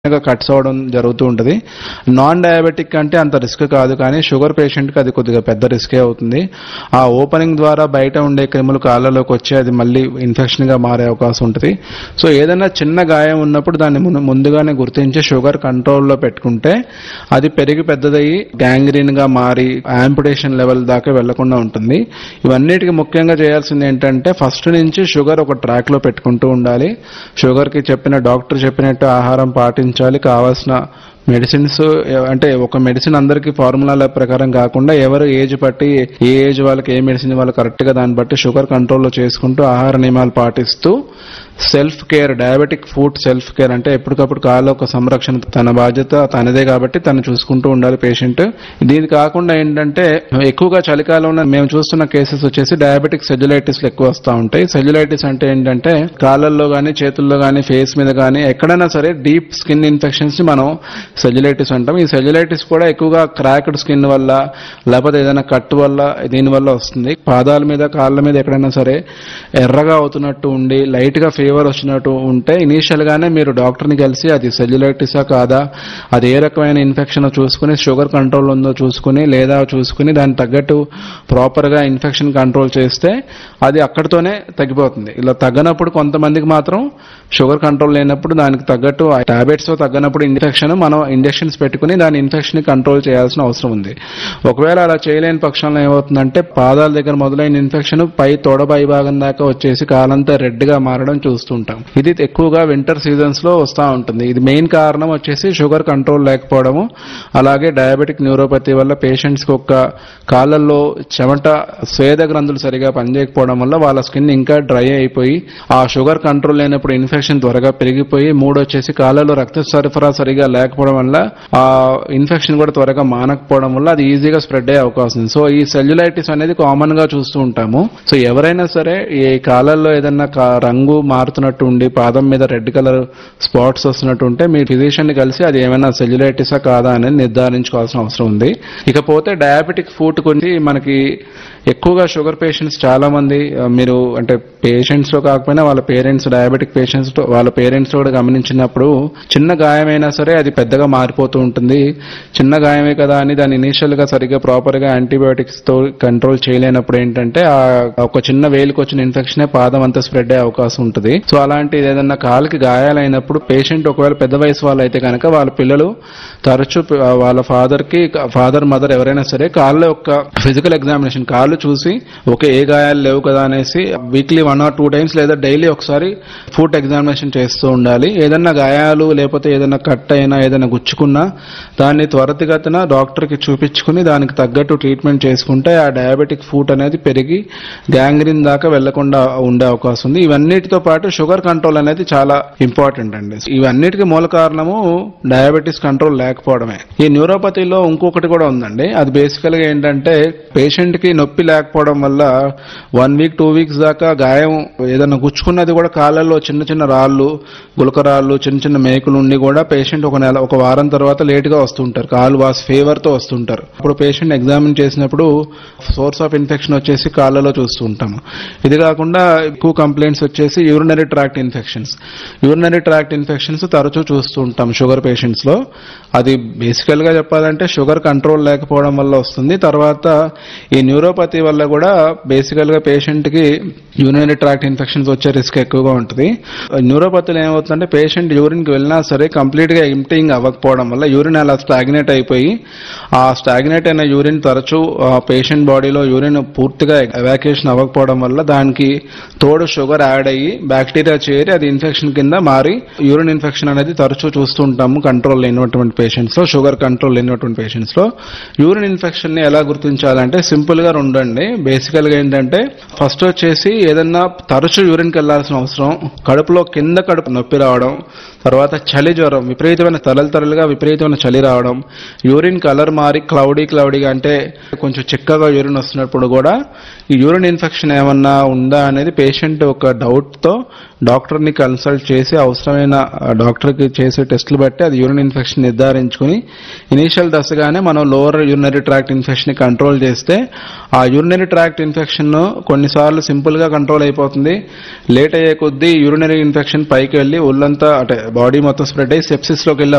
గా కట్స్ అవడం జరుగుతూ ఉంటుంది నాన్ డయాబెటిక్ అంటే అంత రిస్క్ కాదు కానీ షుగర్ పేషెంట్కి అది కొద్దిగా పెద్ద రిస్కే అవుతుంది ఆ ఓపెనింగ్ ద్వారా బయట ఉండే క్రిములు కాళ్ళలోకి వచ్చి అది మళ్ళీ ఇన్ఫెక్షన్గా మారే అవకాశం ఉంటుంది సో ఏదైనా చిన్న గాయం ఉన్నప్పుడు దాన్ని మును- ముందుగానే గుర్తించి షుగర్ కంట్రోల్లో పెట్టుకుంటే అది పెరిగి పెద్దదయ్యి గ్యాంగ్రీన్గా మారి యాంపుటేషన్ లెవెల్ దాకా వెళ్లకుండా ఉంటుంది ఇవన్నిటికీ ముఖ్యంగా చేయాల్సింది ఏంటంటే ఫస్ట్ నుంచి షుగర్ ఒక ట్రాక్ లో పెట్టుకుంటూ ఉండాలి షుగర్ కి చెప్పిన డాక్టర్ చెప్పినట్టు ఆహారం పాటించాలి కావాల్సిన మెడిసిన్స్ అంటే ఒక మెడిసిన్ అందరికి ఫార్ములాల ప్రకారం కాకుండా ఎవరు ఏజ్ బట్టి ఏ ఏజ్ వాళ్ళకి ఏ మెడిసిన్ వాళ్ళు కరెక్ట్ గా దాన్ని బట్టి షుగర్ కంట్రోల్లో చేసుకుంటూ ఆహార నియమాలు పాటిస్తూ self care diabetic foot self care అంటే ఎప్పటికప్పుడు కాళ్ళ ఒక సంరక్షణ తన బాధ్యత తనదే కాబట్టి తను చూసుకుంటూ ఉండాలి పేషెంట్ దీని కాకుండా ఏంటంటే ఎక్కువగా చలికాలంలో మేము చూస్తున్న కేసెస్ వచ్చేసి డయాబెటిక్ సెల్యులైటిస్ ఎక్కువ వస్తూ ఉంటాయి సెల్యులైటిస్ అంటే ఏంటంటే కాళ్ళల్లో గానీ చేతుల్లో గానీ ఫేస్ మీద గానీ ఎక్కడైనా సరే డీప్ స్కిన్ ఇన్ఫెక్షన్స్ ని మనం సెల్యులైటిస్ అంటాం ఈ సెల్యులైటిస్ కూడా ఎక్కువగా క్రాక్డ్ స్కిన్ వల్ల లేకపోతే ఏదైనా కట్ వల్ల దీని వల్ల వస్తుంది పాదాల మీద కాళ్ళ మీద ఎక్కడైనా సరే ఎర్రగా అవుతున్నట్టు ఉండి లైట్ గా ఫీవర్ వచ్చినట్టు ఉంటే ఇనీషియల్ గానే మీరు డాక్టర్ ని కలిసి అది సెల్యులైటిసా కాదా అది ఏ రకమైన ఇన్ఫెక్షన్ చూసుకుని షుగర్ కంట్రోల్ ఉందో చూసుకుని లేదా చూసుకుని దానికి తగ్గట్టు ప్రాపర్ గా ఇన్ఫెక్షన్ కంట్రోల్ చేస్తే అది అక్కడితోనే తగ్గిపోతుంది ఇలా తగ్గనప్పుడు కొంతమందికి మాత్రం షుగర్ కంట్రోల్ లేనప్పుడు దానికి తగ్గట్టు టాబ్లెట్స్ తో తగ్గనప్పుడు ఇన్ఫెక్షన్ మనం ఇంజెక్షన్స్ పెట్టుకుని దాని ఇన్ఫెక్షన్ ని కంట్రోల్ చేయాల్సిన అవసరం ఉంది ఒకవేళ అలా చేయలేని పక్షంలో ఏమవుతుందంటే పాదాల దగ్గర మొదలైన ఇన్ఫెక్షన్ పై తొడ పై భాగం దాకా వచ్చేసి కాలంతా రెడ్ గా మారడం చూస్తుంటాం ఇది ఎక్కువగా వింటర్ సీజన్స్ లో వస్తూ ఉంటుంది ఇది మెయిన్ కారణం వచ్చేసి షుగర్ కంట్రోల్ లేకపోవడము అలాగే డయాబెటిక్ న్యూరోపతి వల్ల పేషెంట్స్ కి ఒక్క కాళ్ళల్లో చెమట స్వేద గ్రంథులు సరిగా పనిచేయకపోవడం వల్ల వాళ్ళ స్కిన్ ఇంకా డ్రై అయిపోయి ఆ షుగర్ కంట్రోల్ లేనప్పుడు ఇన్ఫెక్షన్ త్వరగా పెరిగిపోయి మూడు వచ్చేసి కాళ్ళలో రక్త సరఫరా సరిగా లేకపోవడం వల్ల ఆ ఇన్ఫెక్షన్ కూడా త్వరగా మానకపోవడం వల్ల అది ఈజీగా స్ప్రెడ్ అయ్యే అవకాశం ఉంది సో ఈ సెల్యులైటిస్ అనేది కామన్ గా చూస్తూ ఉంటాము సో ఎవరైనా సరే ఈ కాళ్ళల్లో ఏదైనా కా- రంగు మారుతున్నట్టు ఉండి పాదం మీద రెడ్ కలర్ స్పాట్స్ వస్తున్నట్టు ఉంటే మీ ఫిజిషియన్ ని కలిసి అది ఏమైనా సెల్యులైటిసా కాదా అనేది నిర్ధారించుకోవాల్సిన అవసరం ఉంది ఇకపోతే డయాబెటిక్ ఫుడ్ గురించి మనకి ఎక్కువగా షుగర్ పేషెంట్స్ చాలా మంది ఆ, మీరు అంటే పేషెంట్స్ లో కాకపోయినా వాళ్ళ పేరెంట్స్ డయాబెటిక్ పేషెంట్స్ వాళ్ళ పేరెంట్స్ కూడా గమనించినప్పుడు చిన్న గాయమైనా సరే అది పెద్దగా మారిపోతూ ఉంటుంది చిన్న గాయమే కదా అని దాన్ని ఇనీషియల్ గా సరిగ్గా ప్రాపర్ గా యాంటీబయోటిక్స్ తో కంట్రోల్ చేయలేనప్పుడు ఏంటంటే ఆ ఒక చిన్న వేలుకి వచ్చిన ఇన్ఫెక్షన్ పాదం అంతా స్ప్రెడ్ అయ్యే అవకాశం ఉంటుంది సో అలాంటి ఏదైనా కాలుకి గాయాలైనప్పుడు పేషెంట్ ఒకవేళ పెద్ద వయసు వాళ్ళు అయితే కనుక వాళ్ళ పిల్లలు తరచూ ప- వాళ్ళ ఫాదర్ కి ఫాదర్ మదర్ ఎవరైనా సరే కాళ్ళ యొక్క ఫిజికల్ ఎగ్జామినేషన్ కాళ్ళు చూసి ఓకే ఏ గాయాలు లేవు కదా అనేసి weekly one or two times లేదా డైలీ ఒకసారి ఫుడ్ ఎగ్జామినేషన్ చేస్తూ ఉండాలి ఏదన్నా గాయాలు లేకపోతే ఏదైనా కట్ అయినా ఏదైనా గుచ్చుకున్నా దాన్ని త్వరితగతిన డాక్టర్ కి చూపించుకుని దానికి తగ్గట్టు ట్రీట్మెంట్ చేసుకుంటే ఆ డయాబెటిక్ ఫుడ్ అనేది పెరిగి గ్యాంగ్రీన్ దాకా వెళ్లకుండా ఉండే అవకాశం ఉంది ఇవన్నిటితో పాటు షుగర్ కంట్రోల్ అనేది చాలా ఇంపార్టెంట్ అండి ఇవన్నిటికీ మూల కారణము డయాబెటీస్ కంట్రోల్ లేకపోవడమే ఈ న్యూరోపతిలో ఇంకొకటి కూడా ఉందండి అది బేసికల్ గా ఏంటంటే పేషెంట్ కి నొప్పి లేకపోవడం వల్ల వన్ వీక్ టూ వీక్స్ దాకా గాయం ఏదైనా గుచ్చుకున్నది కూడా కాళ్ళల్లో చిన్న చిన్న రాళ్ళు గులకరాళ్ళు చిన్న చిన్న మేకులు ఉండి కూడా పేషెంట్ ఒక నెల ఒక వారం తర్వాత లేట్ గా వస్తుంటారు కాలు వాస్ ఫీవర్ తో వస్తుంటారు అప్పుడు పేషెంట్ ఎగ్జామిన్ చేసినప్పుడు సోర్స్ ఆఫ్ ఇన్ఫెక్షన్ వచ్చేసి కాళ్ళలో చూస్తూ ఉంటాము ఇది కాకుండా ఎక్కువ కంప్లైంట్స్ వచ్చేసి urinary tract infections urinary tract infections తరచూ చూస్తూ ఉంటాం షుగర్ పేషెంట్స్ లో అది బేసికల్ గా చెప్పాలంటే షుగర్ కంట్రోల్ లేకపోవడం వల్ల వస్తుంది తర్వాత ఈ న్యూరోపతి వల్ల కూడా బేసికల్ గా పేషెంట్ కి యూరినరీ ట్రాక్ట్ ఇన్ఫెక్షన్స్ వచ్చే రిస్క్ ఎక్కువగా ఉంటుంది న్యూరోపతిలో ఏమవుతుందంటే పేషెంట్ యూరిన్ కి వెళ్ళినా సరే కంప్లీట్ గా ఎంప్టింగ్ అవ్వకపోవడం వల్ల యూరిన్ అలా స్టాగ్నేట్ అయిపోయి ఆ స్టాగ్నేట్ అయిన యూరిన్ తరచూ పేషెంట్ బాడీలో యూరిన్ పూర్తిగా ఎవాక్యుయేషన్ అవ్వకపోవడం వల్ల దానికి తోడు షుగర్ యాడ్ అయ్యి బ్యాక్టీరియా చేరి అది ఇన్ఫెక్షన్ కింద మారి యూరిన్ ఇన్ఫెక్షన్ అనేది తరచూ చూస్తూ ఉంటాము కంట్రోల్ లేనటువంటి పేషెంట్స్ లో షుగర్ కంట్రోల్ లేనటువంటి పేషెంట్స్ లో యూరిన్ ఇన్ఫెక్షన్ ని ఎలా గుర్తించాలంటే సింపుల్ గా రెండండి బేసికల్ గా ఏంటంటే ఫస్ట్ వచ్చేసి ఏదన్నా తరచూ యూరిన్కి వెళ్లాల్సిన అవసరం కడుపులో కింద కడుపు నొప్పి రావడం తర్వాత చలి జ్వరం విపరీతమైన తలలు తరలుగా విపరీతమైన చలి రావడం యూరిన్ కలర్ మారి క్లౌడీ క్లౌడీగా అంటే కొంచెం చిక్కగా యూరిన్ వస్తున్నప్పుడు కూడా ఈ యూరిన్ ఇన్ఫెక్షన్ ఏమన్నా ఉందా అనేది పేషెంట్ ఒక డౌట్ తో డాక్టర్ ని కన్సల్ట్ చేసి అవసరమైన డాక్టర్ కి చేసే టెస్టులు బట్టి అది యూరిన్ ఇన్ఫెక్షన్ నిర్ధారించుకుని ఇనీషియల్ దశగానే మనం లోవర్ యూరినరీ ట్రాక్ట్ ఇన్ఫెక్షన్ ని కంట్రోల్ చేస్తే ఆ యూరినరీ ట్రాక్ట్ ఇన్ఫెక్షన్ కొన్నిసార్లు సింపుల్ గా కంట్రోల్ అయిపోతుంది లేట్ అయ్యే కొద్దీ యూరినరీ ఇన్ఫెక్షన్ పైకి వెళ్ళి ఒళ్ళంతా అంటే బాడీ మొత్తం స్ప్రెడ్ అయ్యి సెప్సిస్ లోకి వెళ్ళే